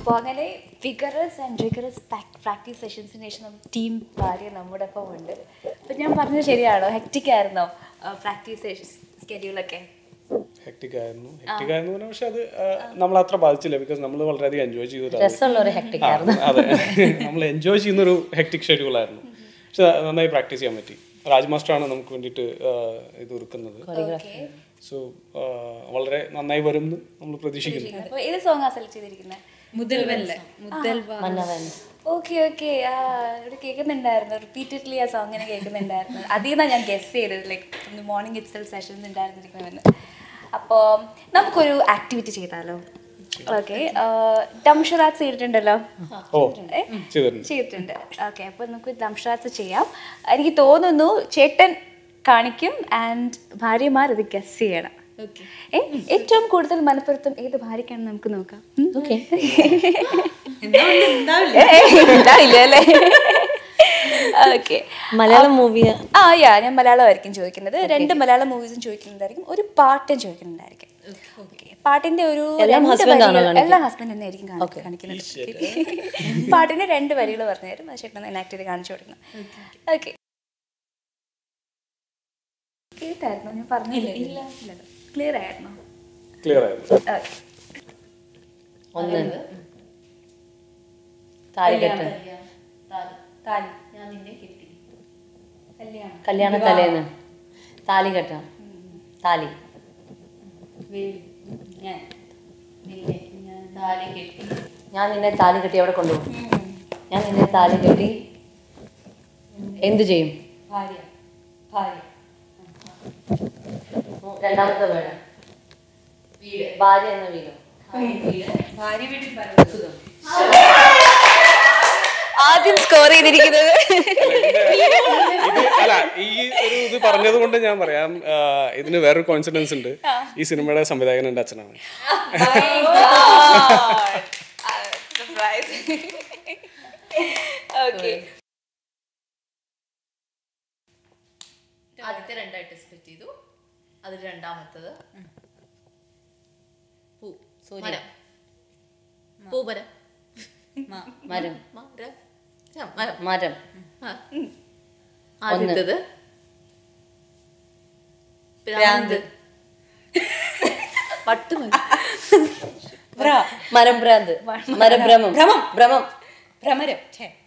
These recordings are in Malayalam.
അപ്പോൾ അങ്ങനെ വിഗറസ് ആൻഡ് റിഗറസ് പ്രാക്ടീസ് സെഷൻസിന് ശേഷം നമ്മുടെ ടീം ഭാര്യ നമ്മുടെ ഒപ്പം ഉണ്ട് അപ്പം ഞാൻ പറഞ്ഞത് ശരിയാണോ ഹെക്റ്റിക് ആയിരുന്നോ പ്രാക്ടീസ് സ്കെഡ്യൂളൊക്കെ ഹെക്ടിക് ആയിരുന്നു ഹെക്ടിക് ആയിരുന്നു പറഞ്ഞാൽ പക്ഷെ അത് നമ്മൾ അത്ര ബാധിച്ചില്ല ബിക്കോസ് നമ്മൾ വളരെയധികം എൻജോയ് ചെയ്തു രസമുള്ള ഒരു ഹെക്ടിക് ആയിരുന്നു അതെ നമ്മൾ എൻജോയ് ചെയ്യുന്ന ഒരു ഹെക്ടിക് ഷെഡ്യൂൾ ആയിരുന്നു പക്ഷെ നന്നായി പ്രാക്ടീസ് ചെയ്യാൻ പറ്റി രാജ് മാസ്റ്ററാണ് നമുക്ക് വേണ്ടിയിട്ട് ആ, ഇത് ഒരുക്കുന്നത് സോ വളരെ നന്നായി വരും എന്ന് നമ്മൾ പ്രതീക്ഷിക്കുന്നു അപ്പോൾ ഏത് സോങ്ങാണ് സെലക്ട് ചെയ്തിരിക്കുന്നത് മുതൽവല്ല മുതൽവ മന്നവൻ ഓക്കെ ഓക്കെ ആ ഇവിടെ കേൾക്കുന്നുണ്ടായിരുന്നു റിപ്പീറ്റഡ്ലി ആ സോങ് ഇങ്ങനെ കേൾക്കുന്നുണ്ടായിരുന്നു അതിൽ നിന്നാണ് ഞാൻ ഗസ് ചെയ്തത് like morning it self sessions ഉണ്ടായിരുന്നിരിക്കണമെന്ന് അപ്പോൾ നമുക്കൊരു ആക്ടിവിറ്റി ചെയ്താലോ ഓക്കെ ഡംഷറാത്ത് ചെയ്തിട്ടുണ്ടല്ലോ ഓ ഏ? ചെയ്തിട്ടുണ്ട് ചെയ്തിട്ടുണ്ട് ഓക്കെ അപ്പോൾ നമുക്ക് ദംഷറാത്ത് ചെയ്യാം എനിക്ക് തോന്നുന്നു ചേട്ടൻ കാണിക്കും ആൻഡ് ഭാര്യമാർ അത് ഗസ് ചെയ്യണം ഏ ഏറ്റവും കൂടുതൽ മനപ്പുറത്തും ഏത് ഭാര്യക്കാണ് നമുക്ക് നോക്കാം ഉം? ഓക്കെ ഏ, ഉണ്ടാവില്ല അല്ലേ ഓക്കെ മലയാളം മൂവി ആ യാ ഞാൻ മലയാളമായിരിക്കും ചോദിക്കുന്നത് രണ്ട് മലയാളം മൂവീസും ചോദിക്കുന്നുണ്ടായിരിക്കും ഒരു പാട്ടും ചോദിക്കുന്നുണ്ടായിരിക്കും Okay. പാട്ടിന്റെ ഒരു എല്ലാം രണ്ട് husband ആണോ വരികൾ- കാണിക്കുക? എല്ലാം ഹസ്ബൻഡ് തന്നെ ആയിരിക്കും കാണി- കാണിക്കുന്നത് പാട്ടിന്റെ രണ്ട് വരികൾ പറഞ്ഞുതരും അത് ചേട്ടൻ എനാക്ട് ചെയ്ത് കാണിച്ചു കൊടുക്കണം ഓക്കെ കേട്ടായിരുന്നോ ഞാൻ പറഞ്ഞില്ല ക്ലിയർ ആയിരുന്നോ ക്ലിയർ ആയിരുന്നു ഓക്കെ ഒന്ന് താലികെട്ട് താലി ഞാൻ നിന്നെ കിട്ടി കല്യാണം കല്യാണ തലേന്ന് താലി കെട്ടാം താലി വീട് ഞാൻ നിന്നെ ഞാൻ താലി കെട്ടി ഞാൻ നിന്നെ താലി കെട്ടി എവിടെ കൊണ്ടുപോകും ഞാൻ നിന്നെ താലി കെട്ടി എന്തു ചെയ്യും ഭാര്യ ഭാര്യ രണ്ടാമത്തെ വേണം വീട് ഭാര്യ എന്ന വീട് വീട് ഭാര്യ വീട്ടിൽ സുഖം ആദ്യം സ്കോർ ചെയ്തിരിക്കുന്നത് ഇത് അല്ല ഈ ഒരു ഇത് പറഞ്ഞത് കൊണ്ട് ഞാൻ പറയാം ആ, ഇതിന് വേറൊരു കോൺസിഡൻസ് ഉണ്ട് ഈ സിനിമയുടെ സംവിധായകൻ എൻ്റെ അച്ഛനാണ് സർപ്രൈസ് ഓക്കെ ആദ്യത്തെ രണ്ടായിട്ട് സ്പ്ലിറ്റ് ചെയ്തു അതിൽ രണ്ടാമത്തത് പൂ മരം പൂമരം മരം മരം ആ, മരം മരം ആ. ആദ്യത്തത് പ്രാന്ത് പട്ടുമതി മരം ഭ്രാന്ത് മരഭ്രമം ഭ്രമം ഭ്രമം ഭ്രമരം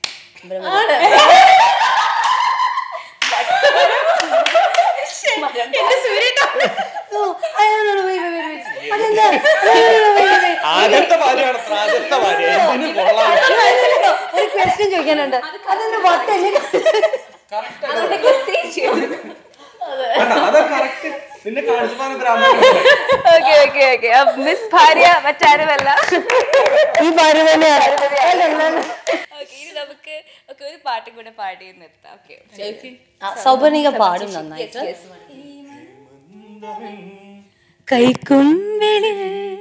ആദ്യത്തെ ഭാര്യയാണ് അത്ര ആദ്യത്തെ ഭാര്യ എന്തിനു കൊള്ളാം ഒരു ക്വസ്റ്റ്യൻ ചോദിക്കാനുണ്ട് അതെന്നെ വട്ടല്ലേ അത് കറക്റ്റ് നിന്നെ കാണിച്ചപ്പോൾ ബ്രാഹ്മണ ഓക്കെ ഓക്കെ ഓക്കെ മിസ് ഭാര്യ മറ്റാരുമല്ല ഈ ഭാര്യ തന്നെയാണ് ഓക്കെ ഇനി നമുക്ക് ഓക്കെ ഒരു പാട്ടും കൂടെ പാടി നിർത്താം ഓക്കെ സൗപർണിക പാടും നന്നായിട്ട് കൈക്കുമ്പിളിൽ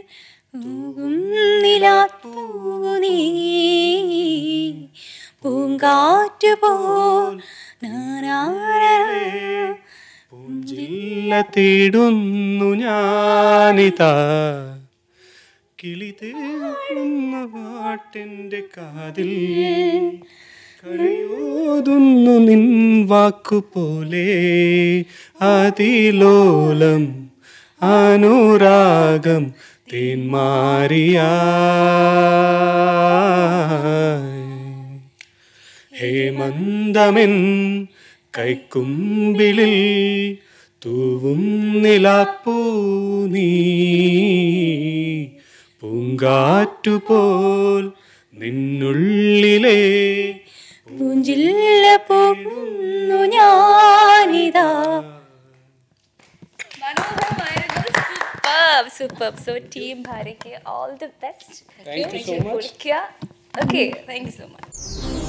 നീ പൂങ്കാറ്റ് പോൽ ജില്ല തേടുന്നു ഞാനിതാ കിളി തേടുന്നു പാട്ടിന്റെ കാതിൽ കഴിയോതുന്നു നിൻ വാക്കുപോലെ അതിലോലം അനുരാഗം തേന്മാറിയായി ഹേമന്തമെൻ കൈക്കുമ്പിളിൽ തൂവും നിലാപ്പൂ നീ പൂങ്കാറ്റുപോൽ നിന്നുള്ളിലെ പൂഞ്ചില്ല പോകുന്നു ഞാനിതാ സൂപ്പർ സോ ടീം ഭാര്യയ്ക്ക് all the best Thank you so much. Okay thank you so much